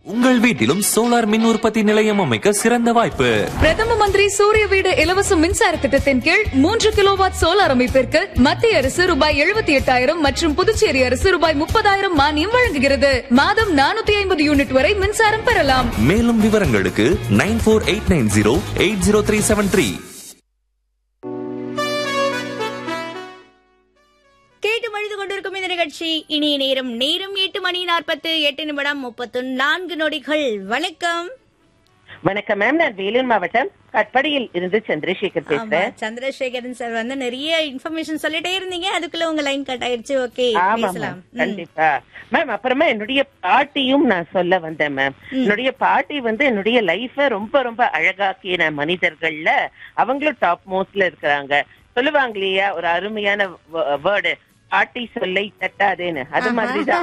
உங்கள் வீட்டிலும் சோலார் மின் உற்பத்தி நிலையம் அமைக்க சிறந்த வாய்ப்பு பிரதம மந்திரி சூரிய வீடு இலவச மின்சார திட்டத்தின் கீழ் மூன்று கிலோவாட் சோலார் அமைப்பிற்கு மத்திய அரசு ரூபாய் எழுபத்தி எட்டாயிரம் மற்றும் புதுச்சேரி அரசு ரூபாய் முப்பதாயிரம் மானியம் வழங்குகிறது மாதம் நானூத்தி ஐம்பது யூனிட் வரை மின்சாரம் பெறலாம் மேலும் விவரங்களுக்கு nine four eight nine zero eight zero three seven three கேட்டு மழுது கொண்டிருக்கும் இந்த நிகழ்ச்சி இனிய நேரம் நேரம் எட்டு மணி நாற்பத்து எட்டு நிமிடம் முப்பத்து நான்கு நொடிகள் வணக்கம் வணக்கம் மேம் நான் வேலூர் மாவட்டம் கட்படியில் இருந்து சந்திரசேகர் ஆமா பேசுறேன் சந்திரசேகரன் சார் வந்து நிறைய இன்ஃபர்மேஷன் சொல்லிட்டே இருந்தீங்க அதுக்குள்ள உங்க லைன் கட் ஆயிருச்சு ஓகே ஆமா பேசலாம் மேம் கண்டிப்பா மேம் அப்புறமா என்னுடைய பாட்டியும் நான் சொல்ல வந்தேன் மேம் என்னுடைய பாட்டி வந்து என்னுடைய லைஃப ரொம்ப ரொம்ப அழகாக்கின மனிதர்கள்ல அவங்களும் டாப் மோஸ்ட்ல இருக்கிறாங்க சொல்லுவாங்க இல்லையா ஒரு அருமையான வேர்டு பாட்டி சொல்லை தட்டாதேன்னு அது மாதிரிதான்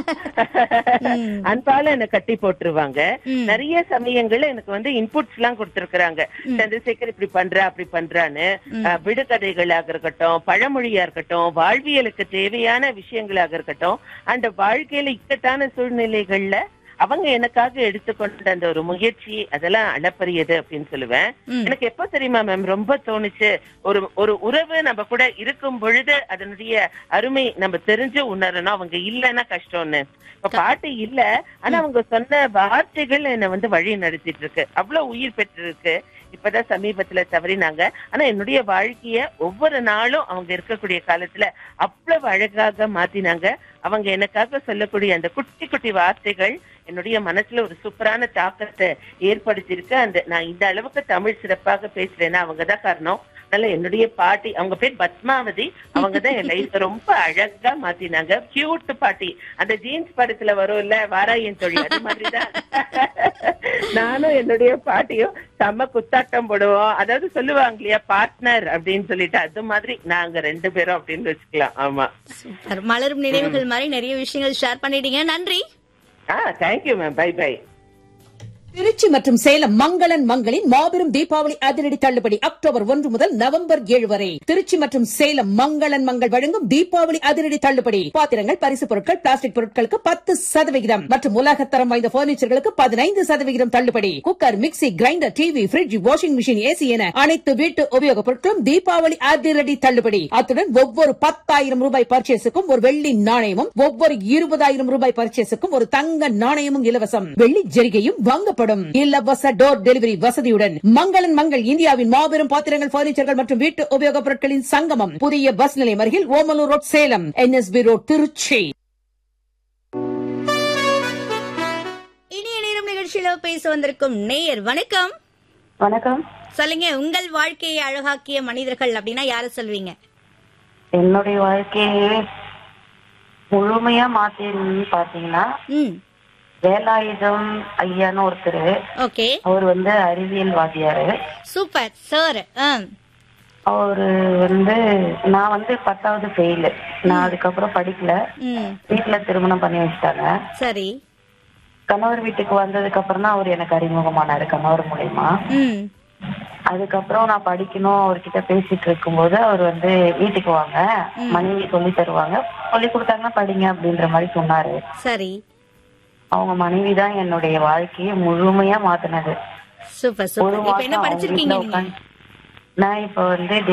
அன்பால என்ன கட்டி போட்டுருவாங்க நிறைய சமயங்கள்ல எனக்கு வந்து இன்புட்ஸ் எல்லாம் கொடுத்திருக்கிறாங்க சந்திரசேகர் இப்படி பண்றா அப்படி பண்றான்னு அஹ், விடுகதைகளாக இருக்கட்டும் பழமொழியா இருக்கட்டும் வாழ்வியலுக்கு தேவையான விஷயங்களாக இருக்கட்டும் அந்த வாழ்க்கையில இக்கட்டான சூழ்நிலைகள்ல அவங்க எனக்காக எடுத்துக்கொண்ட அந்த ஒரு முயற்சி அதெல்லாம் அளப்பரியது அப்படின்னு சொல்லுவேன் எனக்கு எப்ப தெரியுமா மேம் ரொம்ப தோணுச்சு ஒரு ஒரு உறவு நம்ம கூட இருக்கும் பொழுது அதனுடைய அருமை நம்ம தெரிஞ்சு உணரணும் அவங்க இல்லைன்னா கஷ்டம்னு இப்ப பாட்டு இல்ல ஆனா அவங்க சொன்ன வார்த்தைகள் என்ன வந்து வழி நடத்திட்டு இருக்கு அவ்வளவு உயிர் பெற்றிருக்கு இப்பதான் சமீபத்துல தவறினாங்க ஆனா என்னுடைய வாழ்க்கைய ஒவ்வொரு நாளும் அவங்க இருக்கக்கூடிய காலத்துல அவ்வளவு அழகாக மாத்தினாங்க அவங்க எனக்காக சொல்லக்கூடிய அந்த குட்டி குட்டி வார்த்தைகள் என்னுடைய மனசுல ஒரு சூப்பரான தாக்கத்தை ஏற்படுத்தியிருக்கு அந்த நான் இந்த அளவுக்கு தமிழ் சிறப்பாக பேசுறேன்னா அவங்கதான் காரணம் அதனால என்னுடைய பாட்டி அவங்க பேர் பத்மாவதி அவங்க தான் என் லைஃப் ரொம்ப அழகா மாத்தினாங்க கியூட் பாட்டி அந்த ஜீன்ஸ் படத்துல வரும்ல வாராயன் தொழில் அது மாதிரிதான் நானும் என்னுடைய பாட்டியும் செம்ம குத்தாட்டம் போடுவோம் அதாவது சொல்லுவாங்க இல்லையா பார்ட்னர் அப்படின்னு சொல்லிட்டு அது மாதிரி நாங்க ரெண்டு பேரும் அப்படின்னு வச்சுக்கலாம் ஆமா சூப்பர். மலரும் நினைவுகள் மாதிரி நிறைய விஷயங்கள் ஷேர் பண்ணிட்டீங்க நன்றி ஆ thank you ma'am bye bye Trichy மற்றும் சேலம் மங்களன் மங்களின் மாபெரும் தீபாவளி அதிரடி தள்ளுபடி அக்டோபர் ஒன்று முதல் நவம்பர் ஏழு வரை திருச்சி மற்றும் சேலம் மங்களன் மங்கள் வழங்கும் தீபாவளி அதிரடி தள்ளுபடி பாத்திரங்கள் பரிசு பொருட்கள் பிளாஸ்டிக் பொருட்களுக்கு பத்து சதவிகிதம் மற்றும் உலகத்தரம் வாய்ந்த பர்னிச்சர்களுக்கு பதினைந்து சதவிகிதம் தள்ளுபடி cooker mixie grinder TV fridge washing machine AC என அனைத்து வீட்டு உபயோகப் பொருட்களும் தீபாவளி அதிரடி தள்ளுபடி அத்துடன் ஒவ்வொரு பத்தாயிரம் ரூபாய் பர்ச்சேஸுக்கும் ஒரு வெள்ளி நாணயமும் ஒவ்வொரு இருபதாயிரம் ரூபாய் பர்ச்சேஸுக்கும் ஒரு தங்க நாணயமும் இலவசம் வெள்ளி ஜரிகையும் வாங்கப்படும் இலவச டோர் டெலிவரி வசதியுடன் மங்களன் மங்கள் இந்தியாவின் மாபெரும் பாத்திரங்கள் பர்னிச்சர்கள் மற்றும் வீட்டு உபயோகப் பொருட்களின் சங்கமம் புதிய பஸ் நிலையம் அருகில் Omalur road Salem NSB road Trichy இனிய நேரம் நிகழ்ச்சியில பேச வந்திருக்கும் நேயர் வணக்கம் வணக்கம் சொல்லுங்க உங்கள் வாழ்க்கையை அழகாக்கிய மனிதர்கள் அப்படின்னா யார சொல்வீங்க என்னுடைய வாழ்க்கையை முழுமையா மாத்தின்னு பாத்தீங்கன்னா ம் வேலாயுதம் ஐயான்னு ஒருத்தர் ஓகே அவர் வந்து அறிவியல் வாதியாரு சூப்பர் சார் அவரு வந்து நான் வந்து பத்தாவது ஃபெயிலு நான் அதுக்கப்புறம் படிக்கல ம் வீட்டுல திருமணம் பண்ணி வச்சுட்டாங்க சரி கணவர் வீட்டுக்கு வந்ததுக்கு அப்புறம் தான் அவர் எனக்கு அறிமுகமானாரு கணவர் மூலியமா ம் அதுக்கப்புறம் நான் படிக்கணும் அவர்கிட்ட பேசிட்டு இருக்கும்போது அவர் வந்து வீட்டுக்கு வாங்க மனைவி சொல்லி தருவாங்க சொல்லி கொடுத்தாங்கன்னா படிங்க அப்படின்ற மாதிரி சொன்னாரு சரி அவங்க மனைவி தான் என்னுடைய வாழ்க்கையை முழுமையா மாத்தினது சூப்பர் ஒரு சூப்பர் இப்ப என்ன மாசம் அவங்க படிச்சிருக்கீங்க வீட்டுல நீங்க உட்காந்து நான் இப்ப வந்து